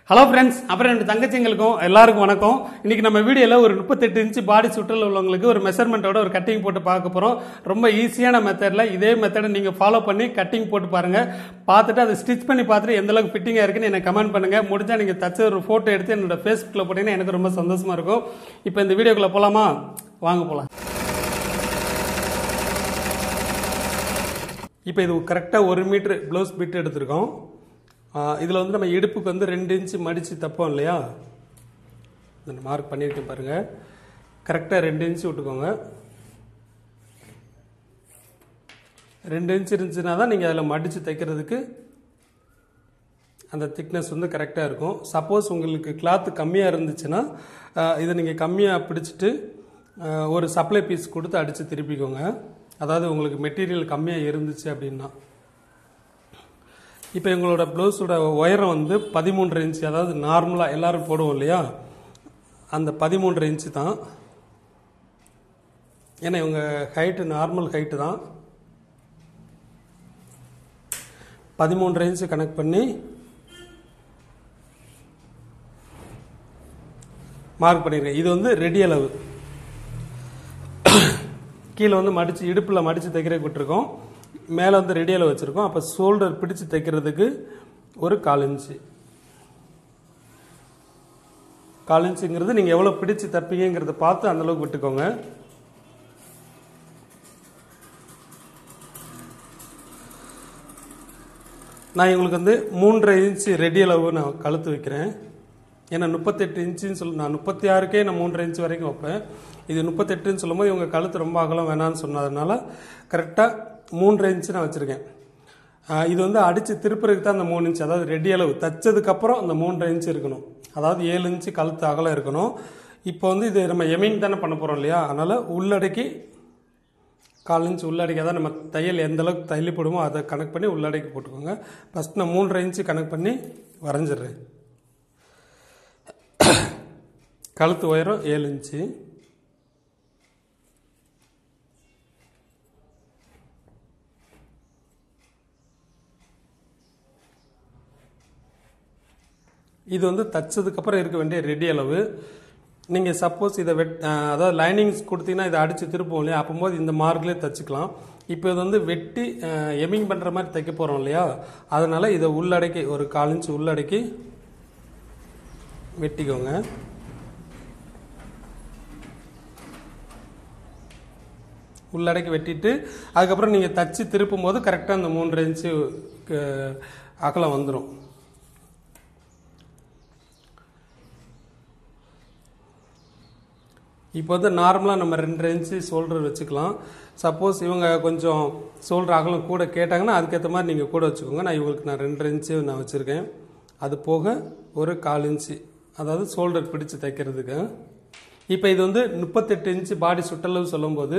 Hello friends அப்புறம் ரெண்டு தங்கச்சிங்களுக்கும் எல்லாருக்கும் வணக்கம் இன்னைக்கு நம்ம வீடியோவில் ஒரு முப்பத்தெட்டு இன்ச்சு பாடி சுற்றல் உள்ளவங்களுக்கு ஒரு மெஷர்மெண்ட்டோட ஒரு கட்டிங் போட்டு பார்க்க போகிறோம் ரொம்ப ஈஸியான மெத்தடில் இதே மெத்தடை நீங்கள் ஃபாலோ பண்ணி கட்டிங் போட்டு பாருங்கள் பார்த்துட்டு அதை ஸ்டிச் பண்ணி பார்த்துட்டு எந்த அளவுக்கு ஃபிட்டிங்காக இருக்குன்னு எனக்கு கமெண்ட் பண்ணுங்கள் முடிஞ்சால் நீங்கள் தச்ச ஒரு ஃபோட்டோ எடுத்து என்னோட ஃபேஸ்புக்கில் போட்டீங்கன்னா எனக்கு ரொம்ப சந்தோஷமாக இருக்கும் இப்போ இந்த வீடியோக்குள்ளே போகலாமா வாங்க போகலாம் இப்போ இது கரெக்டாக ஒரு மீட்ரு ப்ளவுஸ் பிட் எடுத்திருக்கோம் இதில் வந்து நம்ம இடுப்புக்கு வந்து ரெண்டு இன்ச்சு மடித்து தப்போம் இல்லையா இந்த மார்க் பண்ணியிருக்கேன் பாருங்கள் கரெக்டாக ரெண்டு இன்ச்சு விட்டுக்கோங்க ரெண்டு இன்ச் இருந்துச்சுன்னா தான் நீங்கள் அதில் மடித்து தைக்கிறதுக்கு அந்த திக்னஸ் வந்து கரெக்டாக இருக்கும் சப்போஸ் உங்களுக்கு கிளாத்து கம்மியாக இருந்துச்சுன்னா ஆஹ், இதை நீங்கள் கம்மியாக பிடிச்சிட்டு ஆஹ், ஒரு சப்ளை பீஸ் கொடுத்து அடித்து திருப்பிக்கோங்க அதாவது உங்களுக்கு மெட்டீரியல் கம்மியாக இருந்துச்சு அப்படின்னா இப்போ எங்களோட ப்ளவுஸோட உயரம் வந்து பதிமூன்றரை இன்ச்சு அதாவது நார்மலாக எல்லாரும் போடுவோம் இல்லையா அந்த பதிமூன்றரை இன்ச்சு தான் ஏன்னா இவங்க ஹைட்டு நார்மல் ஹைட்டு தான் பதிமூன்றரை இன்ச்சு கனெக்ட் பண்ணி மார்க் பண்ணியிருக்கேன் இது வந்து ரெடி அளவு கீழே வந்து மடித்து இடுப்பில் மடித்து தைக்கிறதுக்கு விட்டுருக்கோம் மேலே வந்து ரெடி அளவு வச்சுருக்கோம் அப்போ ஷோல்டர் பிடிச்சு தைக்கிறதுக்கு ஒரு கால் இன்ச்சு கால் இன்ச்சுங்கிறது நீங்கள் எவ்வளோ பிடிச்சு தப்பீங்கிறத பார்த்து அந்த அளவுக்கு விட்டுக்கோங்க நான் இவங்களுக்கு வந்து மூன்றரை இன்ச்சு ரெடி அளவு நான் கழுத்து வைக்கிறேன் ஏன்னா முப்பத்தெட்டு இன்ச்சுன்னு சொல்லி நான் முப்பத்தி ஆறுக்கே நான் மூன்றரை இன்ச்சு வரைக்கும் வைப்பேன் இது முப்பத்தெட்டுன்னு சொல்லும்போது இவங்க கழுத்து ரொம்ப அகலம் வேணாம்னு சொன்னதுனால கரெக்டாக மூன்றரை இன்ச்சு நான் வச்சுருக்கேன் ஆஹ் இது வந்து அடித்து திருப்புறதுக்கு தான் அந்த மூணு இன்ச்சு அதாவது ரெடி அளவு தச்சதுக்கப்புறம் அந்த மூன்றரை இன்ச்சு இருக்கணும் அதாவது ஏழு இன்ச்சு கழுத்து அகலம் இருக்கணும் இப்போ வந்து இது நம்ம எமிங் தானே பண்ண போகிறோம் இல்லையா அதனால் உள்ளடக்கி கால் இன்ச்சு உள்ளடக்கி அதான் நம்ம தையல் எந்த அளவுக்கு தையல் போடுமோ அதை கனெக்ட் பண்ணி உள்ளடக்கி போட்டுக்கோங்க ஃபஸ்ட் நான் மூன்றரை இன்ச்சு கனெக்ட் பண்ணி வரைஞ்சிடுறேன் கழுத்து உயரம் ஏழு இன்ச்சு இது வந்து தச்சதுக்கப்புறம் இருக்க வேண்டிய ரெடி அளவு நீங்கள் சப்போஸ் இதை வெட் அஹ் அதாவது லைனிங்ஸ் கொடுத்தீங்கன்னா இதை அடித்து திருப்போம் இல்லையா அப்போது இந்த மார்க்லேயே தச்சுக்கலாம் இப்போ இது வந்து வெட்டி எமிங் பண்ணுற மாதிரி தைக்க போகிறோம் இல்லையா அதனால் இதை உள்ளடக்கி ஒரு கால் இன்ச்சு உள்ளடக்கி வெட்டிக்கோங்க உள்ளடக்கி வெட்டிட்டு அதுக்கப்புறம் நீங்கள் தச்சு திருப்பும் போது கரெக்டாக அந்த மூன்றரை இன்ச்சு க- அகலம் வந்துடும் இப்போ வந்து நார்மலாக நம்ம ரெண்டரை இன்ச்சு ஷோல்டர் வச்சுக்கலாம் சப்போஸ் இவங்க கொஞ்சம் ஷோல்டர் அகலம் கூட கேட்டாங்கன்னா அதுக்கேற்ற மாதிரி நீங்கள் கூட வச்சுக்கோங்க நான் இவங்களுக்கு நான் ரெண்டரை இன்ச்சு நான் வச்சுருக்கேன் அது போக ஒரு கால் இன்ச்சு அதாவது ஷோல்டர் பிடிச்சு தைக்கிறதுக்கு இப்போ இது வந்து முப்பத்தெட்டு இன்ச்சு பாடி சுற்றளவு சொல்லும்போது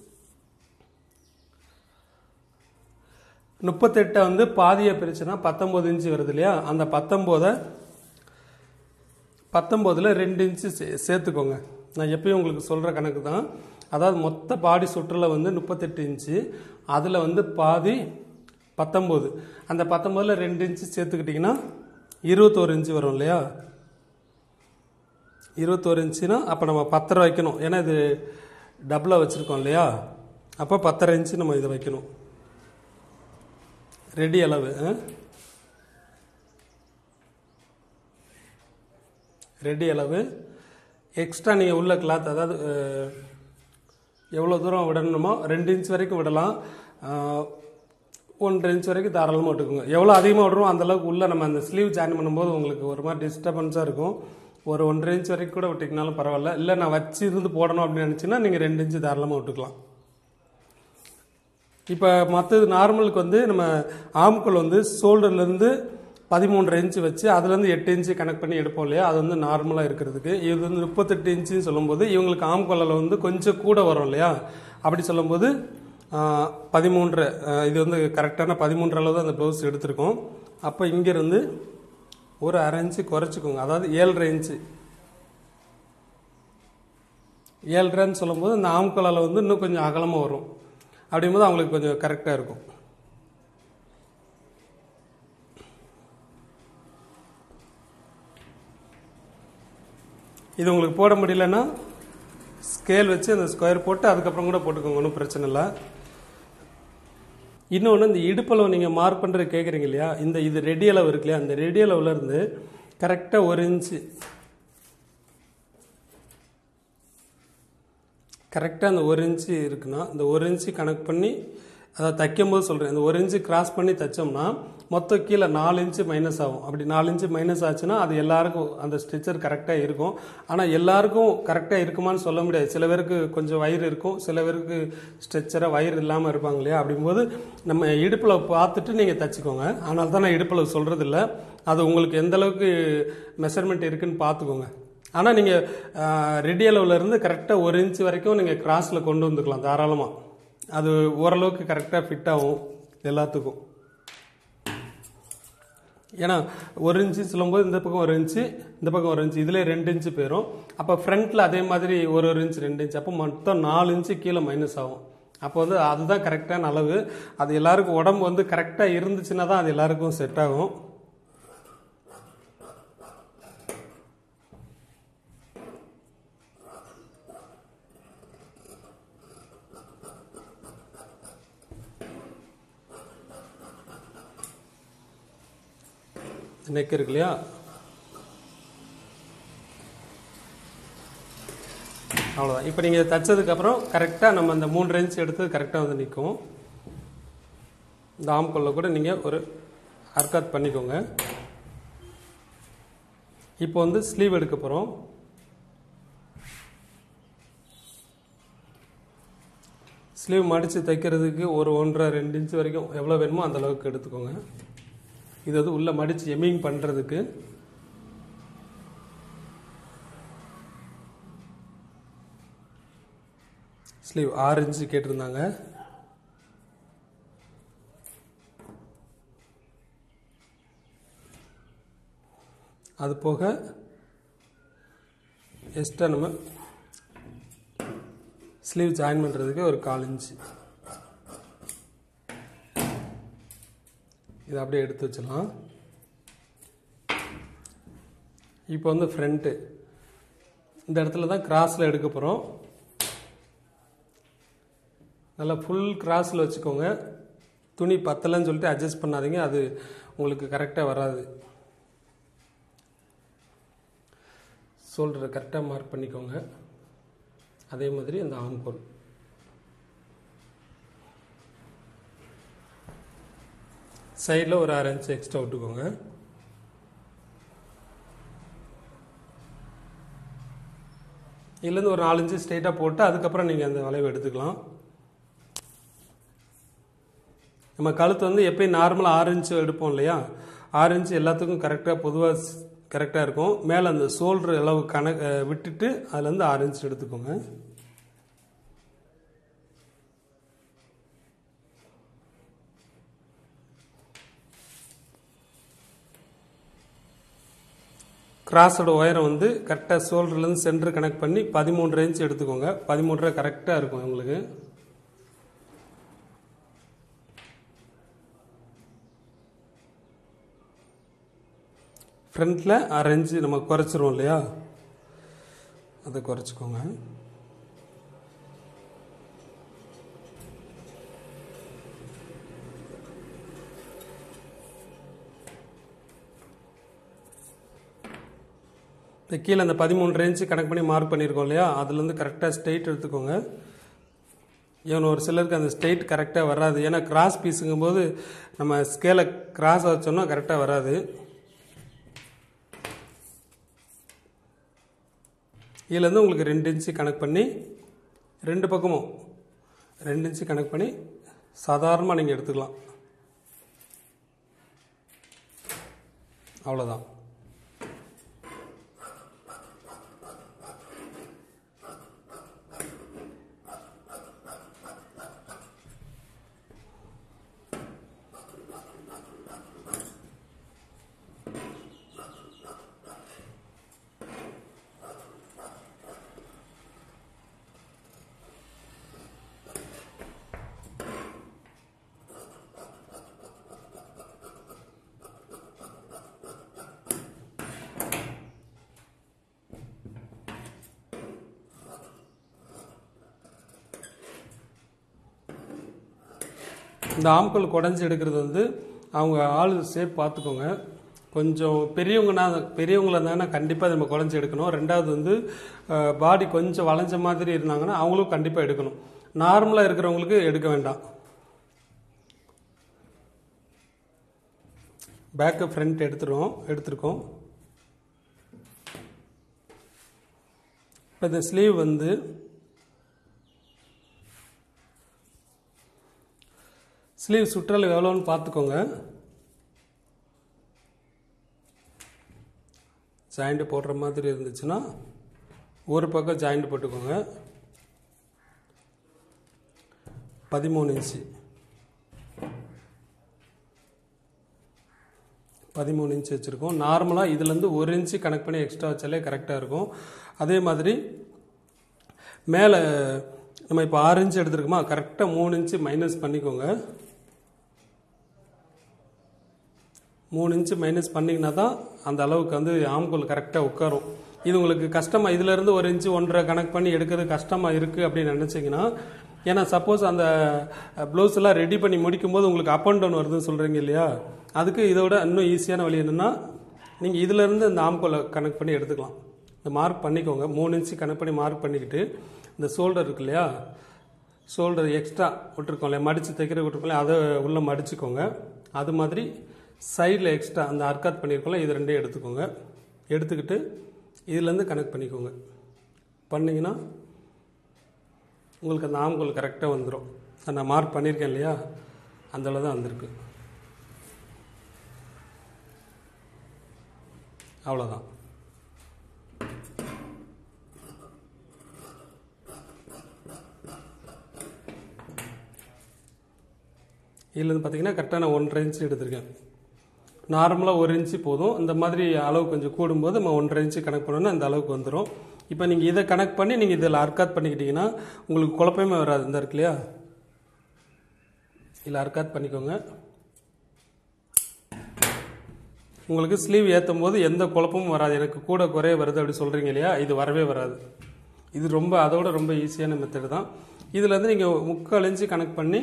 முப்பத்தெட்டை வந்து பாதியை பிரிச்சுன்னா பத்தொம்போது இன்ச்சு வருது இல்லையா அந்த பத்தொம்போதை பத்தொம்போதில் ரெண்டு இன்ச்சு சே சேர்த்துக்கோங்க நான் எப்பயும் உங்களுக்கு சொல்கிற கணக்கு தான் அதாவது மொத்த பாடி சுற்றுல வந்து முப்பத்தெட்டு இன்ச்சு அதில் வந்து பாதி பத்தொம்போது அந்த பத்தொம்போதில் ரெண்டு இன்ச்சு சேர்த்துக்கிட்டிங்கன்னா இருபத்தோரு இன்ச்சு வரும் இல்லையா இருபத்தோரு இன்ச்சுனா அப்போ நம்ம பத்தரை வைக்கணும் ஏன்னா இது டபுளாக வச்சுருக்கோம் இல்லையா அப்போ பத்தரை இன்ச்சு நம்ம இதை வைக்கணும் ரெடி அளவு ஆ? ரெடி அளவு எக்ஸ்ட்ரா நீங்கள் உள்ள கிளாத் அதாவது அஹ், எவ்வளோ தூரம் விடணுமோ ரெண்டு இன்ச் வரைக்கும் விடலாம் அஹ், ஒன்றரை இன்ச் வரைக்கும் தாராளமாக விட்டுக்கோங்க எவ்வளோ அதிகமாக விடுறோம் அந்த அளவுக்கு உள்ள நம்ம அந்த ஸ்லீவ் ஜாயின் பண்ணும்போது உங்களுக்கு ஒரு மாதிரி டிஸ்டர்பன்ஸாக இருக்கும் ஒரு ஒன்றரை இன்ச் வரைக்கும் கூட விட்டிங்கனாலும் பரவாயில்ல இல்லை நான் வச்சு இருந்து போடணும் அப்படின்னு நினச்சின்னா நீங்கள் ரெண்டு இன்ச்சு தாராளமாக விட்டுக்கலாம் இப்போ மற்றது நார்மலுக்கு வந்து நம்ம ஆம்குள் வந்து ஷோல்டர்லேருந்து பதிமூன்றரை இன்ச்சு வச்சு அதுலேருந்து எட்டு இன்ச்சு கனெக்ட் பண்ணி எடுப்போம் இல்லையா அது வந்து நார்மலாக இருக்கிறதுக்கு இது வந்து முப்பத்தெட்டு இன்ச்சுன்னு சொல்லும்போது இவங்களுக்கு ஆம்குள்ளில் வந்து கொஞ்சம் கூட வரும் இல்லையா அப்படி சொல்லும்போது ஆஹ், பதிமூன்று ஆஹ், இது வந்து கரெக்டான பதிமூன்று அளவு தான் அந்த ப்ளவுஸ் எடுத்திருக்கோம் அப்போ இங்கேருந்து ஒரு அரை இன்ச்சு குறைச்சிக்கோங்க அதாவது ஏழரை இன்ச்சு ஏழ்ரைன்னு சொல்லும்போது இந்த ஆம்குள்ளால் வந்து இன்னும் கொஞ்சம் அகலமாக வரும் அப்படிங்கும்போது அவங்களுக்கு கொஞ்சம் கரெக்டாக இருக்கும் இது உங்களுக்கு போட முடியலன்னா ஸ்கேல் வச்சு அந்த ஸ்கொயர் போட்டு அதுக்கப்புறம் கூட போட்டுக்கோங்க ஒன்றும் பிரச்சனை இல்லை இன்னொன்று இந்த இடுப்பளவு நீங்கள் மார்க் பண்ணுறது கேட்குறீங்க இல்லையா இந்த இது ரெடி அளவு இருக்கு இல்லையா அந்த ரெடி அளவுல இருந்து கரெக்டாக ஒரு இன்ச்சு கரெக்டாக அந்த ஒரு இன்ச்சு இருக்குன்னா இந்த ஒரு இன்ச்சு கணக்கு பண்ணி அதை தைக்கும் போது சொல்கிறேன் இந்த ஒரு இன்ச்சு கிராஸ் பண்ணி தைச்சோம்னா மொத்தம் கீழே நாலு இன்ச்சு மைனஸ் ஆகும் அப்படி நாலு இன்ச்சு மைனஸ் ஆச்சுன்னா அது எல்லாருக்கும் அந்த ஸ்ட்ரிச்சர் கரெக்டாக இருக்கும் ஆனால் எல்லாருக்கும் கரெக்டாக இருக்குமான்னு சொல்ல முடியாது சில பேருக்கு கொஞ்சம் வயிறு இருக்கும் சில பேருக்கு ஸ்ட்ரெச்சராக வயிறு இல்லாமல் இருப்பாங்க இல்லையா அப்படிங்கும்போது நம்ம இடுப்பில் பார்த்துட்டு நீங்கள் தைச்சிக்கோங்க ஆனால் தான் நான் இடுப்பில் சொல்கிறது இல்லை அது உங்களுக்கு எந்த அளவுக்கு மெஷர்மெண்ட் இருக்குன்னு பார்த்துக்கோங்க ஆனால் நீங்கள் ரெடி அளவுலேருந்து கரெக்டாக ஒரு இன்ச் வரைக்கும் நீங்கள் கிராஸில் கொண்டு வந்துக்கலாம் தாராளமாக அது ஓரளவுக்கு கரெக்டாக ஃபிட் ஆகும் எல்லாத்துக்கும் ஏன்னா ஒரு இன்ச்சு சொல்லும்போது இந்த பக்கம் ஒரு இன்ச்சு இந்த பக்கம் ஒரு இன்ச்சு இதில் ரெண்டு இன்ச்சு போயிடும் அப்போ ஃப்ரண்ட்டில் அதே மாதிரி ஒரு ஒரு இன்ச்சு ரெண்டு இன்ச்சு அப்போ மொத்தம் நாலு இன்ச்சு கீழே மைனஸ் ஆகும் அப்போ வந்து அதுதான் கரெக்டான அளவு அது எல்லாருக்கும் உடம்பு வந்து கரெக்டாக இருந்துச்சுன்னா தான் அது எல்லாருக்கும் செட் ஆகும் நெக் இருக்கு இல்லையா அவ்வளோதான் இப்போ நீங்கள் தைச்சதுக்கப்புறம் கரெக்டாக நம்ம அந்த மூன்று இன்ச் எடுத்து கரெக்டாக வந்து நிற்கும் இந்த ஆம்கொல்ல கூட நீங்கள் ஒரு ஹர்காத் பண்ணிக்கோங்க இப்போ வந்து ஸ்லீவ் எடுக்க போகிறோம் ஸ்லீவ் மடித்து தைக்கிறதுக்கு ஒரு ஒன்றரை ரெண்டு இன்ச் வரைக்கும் எவ்வளோ வேணுமோ அந்த அளவுக்கு எடுத்துக்கோங்க இது வந்து உள்ளே மடித்து எம்மிங் பண்ணுறதுக்கு ஸ்லீவ் ஆறு இன்ச்சு கேட்டிருந்தாங்க அது போக எக்ஸ்ட்ரா நம்ம ஸ்லீவ் ஜாயின் பண்ணுறதுக்கு ஒரு கால் இன்ச்சு இதை அப்படியே எடுத்து வச்சிடலாம் இப்போ வந்து ஃப்ரண்ட்டு இந்த இடத்துல தான் கிராஸில் எடுக்க போகிறோம் நல்லா ஃபுல் கிராஸில் வச்சுக்கோங்க துணி பத்தலைன்னு சொல்லிட்டு அட்ஜஸ்ட் பண்ணாதீங்க அது உங்களுக்கு கரெக்டாக வராது ஷோல்டரை கரெக்டாக மார்க் பண்ணிக்கோங்க அதே மாதிரி அந்த ஆம்கோல் சைடில் ஒரு அரை இன்ச் எக்ஸ்ட்ரா விட்டுக்கோங்க இதுலேருந்து ஒரு நாலு இன்ச்சு ஸ்ட்ரைட்டாக போட்டு அதுக்கப்புறம் நீங்கள் அந்த வளைவு எடுத்துக்கலாம் நம்ம கழுத்து வந்து எப்பயும் நார்மலாக ஆறு இன்ச்சு எடுப்போம் இல்லையா ஆறு இன்ச்சு எல்லாத்துக்கும் கரெக்டாக பொதுவாக கரெக்டாக இருக்கும் மேலே அந்த ஷோல்டர் அளவு கணக்கு விட்டுட்டு அதுலேருந்து ஆறு இன்ச் எடுத்துக்கோங்க கிராஸோட உயரம் வந்து கரெக்டாக ஷோல்டர்லேருந்து சென்டர் கனெக்ட் பண்ணி பதிமூன்று இன்ச் எடுத்துக்கோங்க பதிமூன்றரை கரெக்டாக இருக்கும் உங்களுக்கு ஃப்ரண்ட்டில் அரை இன்ச்சு நம்ம குறைச்சிருவோம் இல்லையா அதை குறைச்சிக்கோங்க இப்போ கீழே அந்த பதிமூணு ரேஞ்சு கணக்கு பண்ணி மார்க் பண்ணியிருக்கோம் இல்லையா அதுலேருந்து கரெக்டாக ஸ்ட்ரெயிட் எடுத்துக்கோங்க இவன் ஒரு சிலருக்கு அந்த ஸ்ட்ரெயிட் கரெக்டாக வராது ஏன்னா கிராஸ் பீஸுங்கும் போது நம்ம ஸ்கேலை கிராஸ் வச்சோம்னா கரெக்டாக வராது இதுலேருந்து உங்களுக்கு ரெண்டு இன்ச்சு கணக்கு பண்ணி ரெண்டு பக்கமும் ரெண்டு இன்ச்சு கணக்கு பண்ணி சாதாரணமாக நீங்கள் எடுத்துக்கலாம் அவ்வளோதான் இந்த ஆம்கோல் குடஞ்சி எடுக்கிறது வந்து அவங்க ஆள் ஷேப் பார்த்துக்கோங்க கொஞ்சம் பெரியவங்கன்னா பெரியவங்களா இருந்தாங்கன்னா கண்டிப்பாக நம்ம குடஞ்சி எடுக்கணும் ரெண்டாவது வந்து பாடி கொஞ்சம் வளைஞ்ச மாதிரி இருந்தாங்கன்னா அவங்களும் கண்டிப்பாக எடுக்கணும் நார்மலாக இருக்கிறவங்களுக்கு எடுக்க வேண்டாம் பேக்கு ஃப்ரண்ட் எடுத்துருவோம் எடுத்திருக்கோம் இப்போ இந்த ஸ்லீவ் வந்து ஸ்லீவ் சுற்றளவு எவ்வளோன்னு பார்த்துக்கோங்க ஜாயிண்ட் போடுற மாதிரி இருந்துச்சுன்னா ஒரு பக்கம் ஜாயிண்ட் போட்டுக்கோங்க பதிமூணு இன்ச்சு பதிமூணு இன்ச் வச்சுருக்கோம் நார்மலாக இதுலேருந்து ஒரு இன்ச்சு கனெக்ட் பண்ணி எக்ஸ்ட்ரா வச்சாலே கரெக்டாக இருக்கும் அதே மாதிரி மேலே நம்ம இப்போ ஆறு இன்ச்சு எடுத்துருக்கோமா கரெக்டாக மூணு இன்ச்சு மைனஸ் பண்ணிக்கோங்க மூணு இன்ச்சு மைனஸ் பண்ணிங்கன்னா தான் அந்த அளவுக்கு வந்து ஆம்கோல் கரெக்டாக உட்காரும் இது உங்களுக்கு கஷ்டமாக இதுலேருந்து ஒரு இன்ச்சு ஒன்றரை கனெக்ட் பண்ணி எடுக்கிறது கஷ்டமாக இருக்குது அப்படின்னு நினச்சிங்கன்னா ஏன்னா சப்போஸ் அந்த ப்ளவுஸ் எல்லாம் ரெடி பண்ணி முடிக்கும் போது உங்களுக்கு அப் அண்ட் டவுன் வருதுன்னு சொல்கிறீங்க இல்லையா அதுக்கு இதோட இன்னும் ஈஸியான வழி என்னென்னா நீங்கள் இதிலேருந்து இந்த ஆம்கோலை கனெக்ட் பண்ணி எடுத்துக்கலாம் இந்த மார்க் பண்ணிக்கோங்க மூணு இன்ச்சு கனெக்ட் பண்ணி மார்க் பண்ணிக்கிட்டு இந்த ஷோல்டர் இருக்கு இல்லையா ஷோல்டர் எக்ஸ்ட்ரா விட்டுருக்கோம் இல்லையா மடித்து தைக்கிற விட்டுருக்கோம் அதை உள்ளே மடிச்சுக்கோங்க அது மாதிரி சைடில் எக்ஸ்ட்ரா அந்த அர்க்காத் பண்ணியிருக்கோம்ல இது ரெண்டையும் எடுத்துக்கோங்க எடுத்துக்கிட்டு இதுலேருந்து கனெக்ட் பண்ணிக்கோங்க பண்ணிங்கன்னா உங்களுக்கு அந்த ஆம்கோல் கரெக்டாக வந்துடும் நான் மார்க் பண்ணியிருக்கேன் இல்லையா அந்த அளவு தான் வந்திருக்கு அவ்வளோதான் இதுலேருந்து பார்த்தீங்கன்னா கரெக்டாக நான் ஒன்றரை இன்ச்சு எடுத்திருக்கேன் நார்மலாக ஒரு இன்ச்சு போதும் இந்த மாதிரி அளவு கொஞ்சம் கூடும்போது நம்ம ஒன்றரை இன்ச்சு கனெக்ட் பண்ணோன்னா அந்த அளவுக்கு வந்துடும் இப்போ நீங்கள் இதை கனெக்ட் பண்ணி நீங்கள் இதில் அர்க்காத் பண்ணிக்கிட்டீங்கன்னா உங்களுக்கு குழப்பமே வராது இந்த இருக்கு இல்லையா இதில் அர்க்காத் பண்ணிக்கோங்க உங்களுக்கு ஸ்லீவ் ஏற்றும் போது எந்த குழப்பமும் வராது எனக்கு கூட குறைய வருது அப்படி சொல்கிறீங்க இல்லையா இது வரவே வராது இது ரொம்ப அதோட ரொம்ப ஈஸியான மெத்தட் தான் இதில் வந்து நீங்கள் முக்கால் இன்ச்சு கனெக்ட் பண்ணி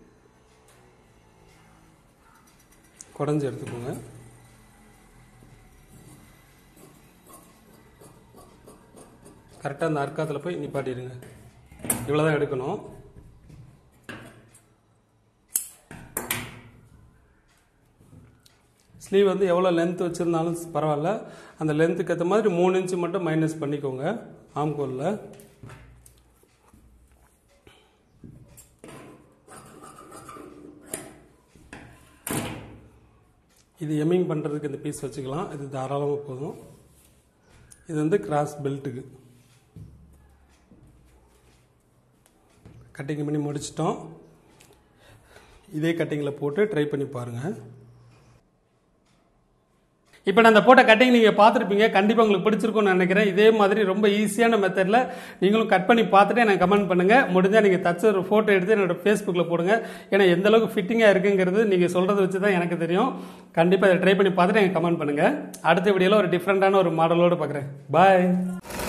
குடஞ்சி எடுத்துக்கோங்க கரெக்டாக அந்த அர்க்காத்தில் போய் நிப்பாட்டிடுங்க இவ்வளோ தான் எடுக்கணும் ஸ்லீவ் வந்து எவ்வளோ லென்த் வச்சுருந்தாலும் பரவாயில்ல அந்த லென்த்துக்கு ஏற்ற மாதிரி மூணு இன்ச்சு மட்டும் மைனஸ் பண்ணிக்கோங்க ஆம்கோலில் இது எம்மிங் பண்ணுறதுக்கு இந்த பீஸ் வச்சுக்கலாம் இது தாராளமாக போதும் இது வந்து கிராஸ் பெல்ட்டுக்கு கட்டிங் பண்ணி முடிச்சிட்டோம் இதே கட்டிங்கில் போட்டு ட்ரை பண்ணி பாருங்கள் இப்போ நான் அந்த போட்ட கட்டிங் நீங்கள் பார்த்துருப்பீங்க கண்டிப்பாக உங்களுக்கு பிடிச்சிருக்கும்னு நினைக்கிறேன் இதே மாதிரி ரொம்ப ஈஸியான மெத்தடில் நீங்களும் கட் பண்ணி பார்த்துட்டு எனக்கு கமெண்ட் பண்ணுங்கள் முடிஞ்சால் நீங்கள் தச்ச ஒரு ஃபோட்டோ எடுத்து என்னோட ஃபேஸ்புக்கில் போடுங்க ஏன்னா எந்த அளவுக்கு ஃபிட்டிங்காக இருக்குங்கிறது நீங்கள் சொல்கிறத வச்சு தான் எனக்கு தெரியும் கண்டிப்பாக அதை ட்ரை பண்ணி பார்த்துட்டு எனக்கு கமெண்ட் பண்ணுங்கள் அடுத்த வீடியோவில் ஒரு டிஃப்ரெண்ட்டான ஒரு மாடலோடு பார்க்குறேன் பாய்